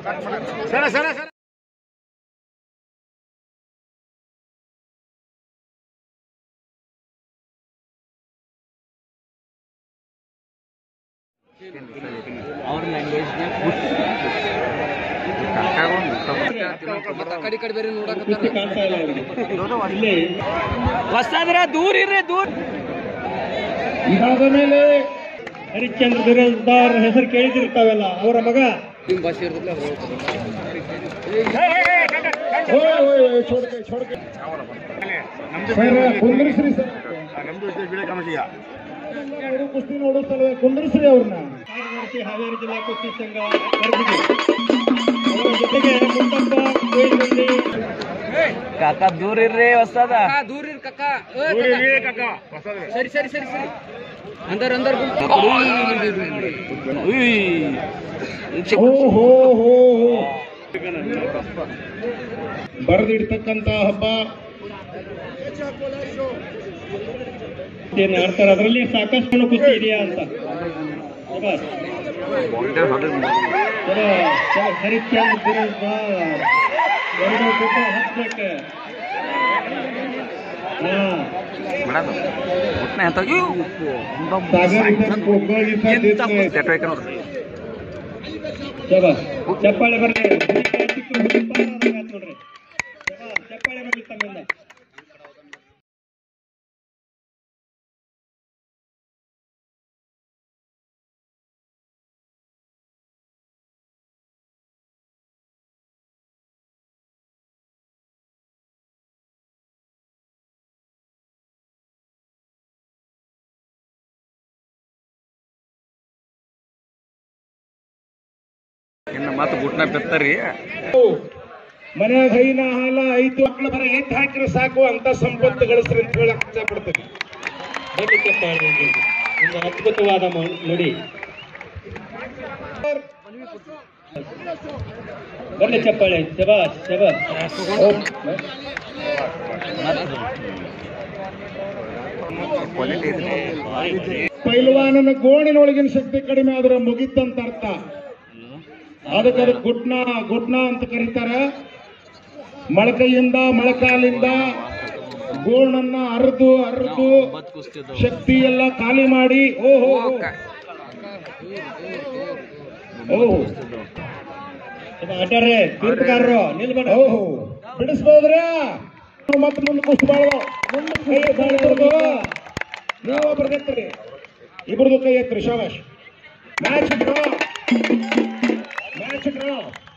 ಸರ ಸರ ಸರ ಅವ್ರ ಲ್ಯಾಂಗ್ವೇಜ್ ಕಡಿ ಕಡಿ ಬೇರೆ ಹೊಸದ್ರ ದೂರ ಇರ್ರಿ ದೂರ ಇದಾದ ಮೇಲೆ ಹರಿಶ್ಚಂದ್ರ ಬಿರಾದಾರ್ ಹೆಸರು ಕೇಳಿದಿರ್ತಾವೆಲ್ಲ ಅವರ ಮಗ ನಿಮ್ ಭಾಷೆ ಇರ್ತಲ್ಲ ಓಯ್ ಓಯ್ ಓಯ್, छोड़के छोड़के ಸರ್ ಕುಂದ್ರಿಸ್ರಿ ಸರ್ ನಮ್ದು ಬಿಳೆ ಕಮಿಟಿಯ ಅವರು ಕುಸ್ತಿ ನೋಡೋ ಸಲುವಾಗಿ ಕುಂದ್ರಿಸ್ರಿ ಅವ್ರನ್ನ ಕಾರ್ಯದರ್ಶಿ ಹಾವೇರಿ ಜಿಲ್ಲಾ ಕುಸ್ತಿ ಸಂಘ ಕರ್ಬಿಗೆ ಅವರ ಜೊತೆಗೆ ಮುತ್ತಪ್ಪ ಬೇಗಂಡಿ ಕಾಕ ದೂರ ಇರ್ರಿ ಹೊಸದ ದೂರ ಇರ್ ಕಾಕ ಸರಿ ಸರಿ ಸರಿ ಸರಿ ಅಂದರ್ ಅಂದರ್ ಓ ಹೋ ಹೋ ಹೋ ಬರೆದಿಡ್ತಕ್ಕಂತ ಹಬ್ಬ ಏನ್ ಆಡ್ತಾರೆ ಅದರಲ್ಲಿ ಸಾಕಷ್ಟು ಹಣ ಕುಸ್ತಿ ಇದೆಯಾ ಅಂತ ಶಬಾಷ್. ಚಲೋ ಚಲೋ ಹರಿಶ್ಚಂದ್ರ ಬಿರಾದಾರ್ ಎರಡು ಗುಡ್ಡ ಹತ್ಬೇಕು ಹಾ ಸಾಗರ್ ಇದ್ದಂಗೆ ಹುಬ್ಬಳ್ಳಿ ಸರ್ ಇದ್ದಂಗೆ. ಶಬಾಷ್. ಚಪ್ಪಾಳೆ ಬರ್ಲಿ ನೋಡ್ರಿ ಶಬಾಷ್. ಚಪ್ಪಾಳೆ ಬರ್ಲಿ ತಮ್ಮಿಂದ ಇನ್ನು ಮತ್ತೆ ಗುಟ್ನ ಬೆತ್ತರಿ ಮನ್ಯಾಗ ಹೈನ ಹಾಲ ಐದು ಮಕ್ಕಳು ಬರ ಎದ್ದು ಹಾಕಿದ್ರೆ ಸಾಕು ಅಂತ ಸಂಪತ್ತು ಗಳಿಸ್ರಿ ಅಂತ ಹೇಳಕ್ ಇಷ್ಟಪಡ್ತೀನಿ ಬನ್ನಿ ಚಪ್ಪಾಳೆ ಎಲ್ರಿಗೂ. ಒಂದು ಅದ್ಭುತವಾದ ಮ- ನುಡಿ ಬನ್ನಿ ಚಪ್ಪಾಳೆ ಶಬಾಷ್ ಶಬಾಷ್ ಪೈಲ್ವಾನನ ಗೋಣಿನೊಳಗಿನ ಶಕ್ತಿ ಕಡಿಮೆ ಆದ್ರೆ ಮುಗಿತಂತ ಅರ್ಥ ಅದಕ್ಕೆ ಅದಕ್ಕೆ ಗುಟ್ನ ಗುಟ್ನ ಅಂತ ಕರೀತಾರ ಮೊಳಕೈಯಿಂದ ಮೊಳಕಾಲಿಂದ ಗೋಣನ್ನ ಅರ್ದು ಅರ್ದು ಶಕ್ತಿ ಎಲ್ಲ ಖಾಲಿ ಮಾಡಿ ಓಹೋ ಓಹೋ ಆಟಾರ್ರೆ ತೀರ್ಪುಗಾರರು ನಿಲ್ಬೇಡ ಓಹೋ ಬಿಡಿಸ್ಬೋದ್ರಾ ಮತ್ತೆ ಮುಂದೆ ಕುಸ್ತು ಬಾಳ ಮುಂದೆ ಕೈ ಬಾಳ್ಬಾರ್ದು ನೀವು ಒಬ್ರು ಎತ್ತರಿ ಇಬ್ರದು ಕೈ ಎತ್ತರಿ ಶಾಬಾಷ್ ಮ್ಯಾಚ್ ಡ್ರಾ ಮ್ಯಾಚ್ ಡ್ರಾ